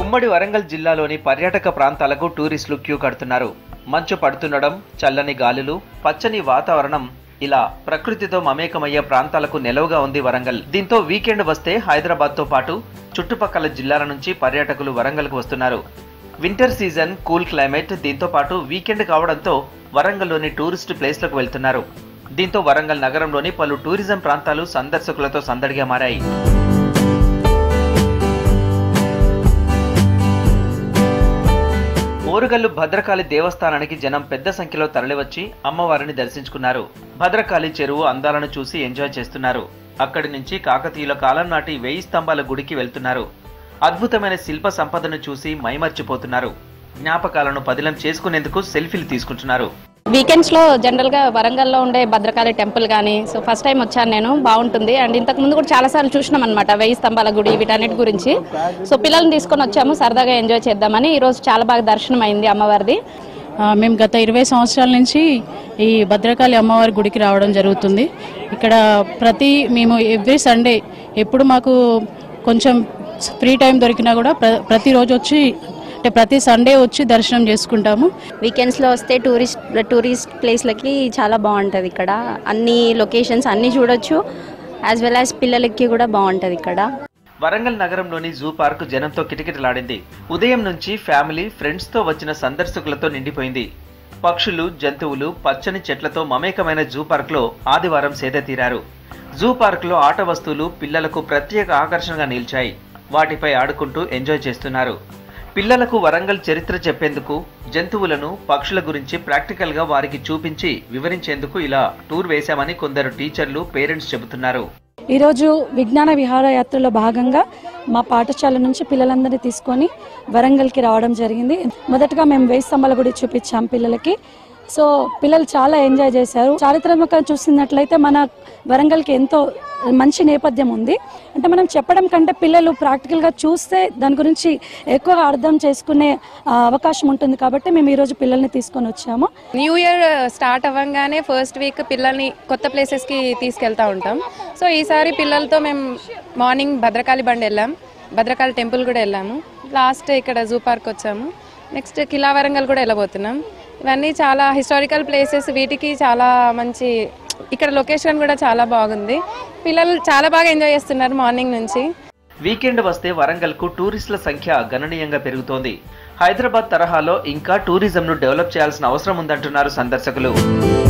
ఉమ్మడి వరంగల్ జిల్లాలోని పర్యాటక ప్రాంతాలకు టూరిస్టులు క్యూ కడుతున్నారు మంచు పడుతుండడం చల్లని గాలులు పచ్చని వాతావరణం ఇలా ప్రకృతితో మమేకమయ్యే ప్రాంతాలకు నెలవుగా ఉంది వరంగల్ దీంతో వీకెండ్ వస్తే హైదరాబాద్ తో పాటు చుట్టుపక్కల జిల్లాల నుంచి పర్యాటకులు వరంగల్కు వస్తున్నారు వింటర్ సీజన్ కూల్ క్లైమేట్ దీంతో పాటు వీకెండ్ కావడంతో వరంగల్లోని టూరిస్ట్ ప్లేస్లకు వెళ్తున్నారు దీంతో వరంగల్ నగరంలోని పలు టూరిజం ప్రాంతాలు సందర్శకులతో సందడిగా మారాయి ఓరుగల్లు భద్రకాళి దేవస్థానానికి జనం పెద్ద సంఖ్యలో తరలివచ్చి అమ్మవారిని దర్శించుకున్నారు భద్రకాళి చెరువు అందాలను చూసి ఎంజాయ్ చేస్తున్నారు అక్కడి నుంచి కాకతీయుల కాలం నాటి వెయ్యి స్తంభాల గుడికి వెళ్తున్నారు అద్భుతమైన శిల్ప సంపదను చూసి మైమర్చిపోతున్నారు జ్ఞాపకాలను పదిలం చేసుకునేందుకు సెల్ఫీలు తీసుకుంటున్నారు వీకెండ్స్లో జనరల్గా వరంగల్లో ఉండే భద్రకాళి టెంపుల్ కానీ సో ఫస్ట్ టైం వచ్చాను నేను బాగుంటుంది అండ్ ఇంతకు ముందు కూడా చాలాసార్లు చూసినాం అనమాట వెయ్యి స్తంభాల గుడి వీటన్నిటి గురించి సో పిల్లల్ని తీసుకొని వచ్చాము సరదాగా ఎంజాయ్ చేద్దామని ఈరోజు చాలా బాగా దర్శనం అయింది అమ్మవారిది ఆ, మేము గత ఇరవై సంవత్సరాల నుంచి ఈ భద్రకాళి అమ్మవారి గుడికి రావడం జరుగుతుంది ఇక్కడ ప్రతి మేము ఎవ్రీ సండే ఎప్పుడు మాకు కొంచెం ఫ్రీ టైం దొరికినా కూడా ప్ర ప్రతిరోజు వచ్చి అంటే ప్రతి సండే వచ్చి దర్శనం చేసుకుంటాము వీకెండ్స్లో వస్తే టూరిస్ట్ టూరిస్ట్ ప్లేస్లకి చాలా బాగుంటుంది ఇక్కడ అన్ని లొకేషన్స్ అన్నీ చూడొచ్చు యాజ్ వెల్ యాజ్ పిల్లలకి కూడా బాగుంటుంది ఇక్కడ వరంగల్ నగరంలోని జూ పార్క్ జనంతో కిటకిటలాడింది ఉదయం నుంచి ఫ్యామిలీ ఫ్రెండ్స్ తో వచ్చిన సందర్శకులతో నిండిపోయింది పక్షులు జంతువులు పచ్చని చెట్లతో మమేకమైన జూ పార్క్ లో ఆదివారం సేద తీరారు జూ పార్క్ లో ఆట వస్తువులు పిల్లలకు ప్రత్యేక ఆకర్షణగా నిలిచాయి వాటిపై ఆడుకుంటూ ఎంజాయ్ చేస్తున్నారు పిల్లలకు వరంగల్ చరిత్ర చెప్పేందుకు జంతువులను పక్షుల గురించి ప్రాక్టికల్ గా వారికి చూపించి వివరించేందుకు ఇలా టూర్ వేశామని కొందరు టీచర్లు పేరెంట్స్ చెబుతున్నారు ఈరోజు విజ్ఞాన విహారయాత్రలో భాగంగా మా పాఠశాల నుంచి పిల్లలందరినీ తీసుకొని వరంగల్కి రావడం జరిగింది మొదటగా మేము వేయి స్తంభాల గుడి చూపించాం పిల్లలకి సో పిల్లలు చాలా ఎంజాయ్ చేశారు చారిత్రాత్మకంగా చూసినట్లయితే మన వరంగల్కి ఎంతో మంచి నేపథ్యం ఉంది అంటే మనం చెప్పడం కంటే పిల్లలు ప్రాక్టికల్గా చూస్తే దాని గురించి ఎక్కువగా అర్థం చేసుకునే ఆ, అవకాశం ఉంటుంది కాబట్టి మేము ఈరోజు పిల్లల్ని తీసుకొని వచ్చాము న్యూ ఇయర్ స్టార్ట్ అవ్వగానే ఫస్ట్ వీక్ పిల్లల్ని కొత్త ప్లేసెస్కి తీసుకెళ్తా ఉంటాం సో ఈసారి పిల్లలతో మేము మార్నింగ్ భద్రకాళి బండి వెళ్ళాం భద్రకాళి టెంపుల్ కూడా వెళ్ళాము లాస్ట్ ఇక్కడ జూ పార్క్ వచ్చాము నెక్స్ట్ కిలా వరంగల్ కూడా వెళ్ళబోతున్నాం ఇవన్నీ చాలా హిస్టారికల్ ప్లేసెస్ వీటికి చాలా మంచి ఇక్కడ లొకేషన్ కూడా చాలా బాగుంది పిల్లలు చాలా బాగా ఎంజాయ్ చేస్తున్నారు మార్నింగ్ నుంచి వీకెండ్ వస్తే వరంగల్ కు టూరిస్టుల సంఖ్య గణనీయంగా పెరుగుతోంది హైదరాబాద్ తరహాలో ఇంకా టూరిజంను డెవలప్ చేయాల్సిన అవసరం ఉందంటున్నారు సందర్శకులు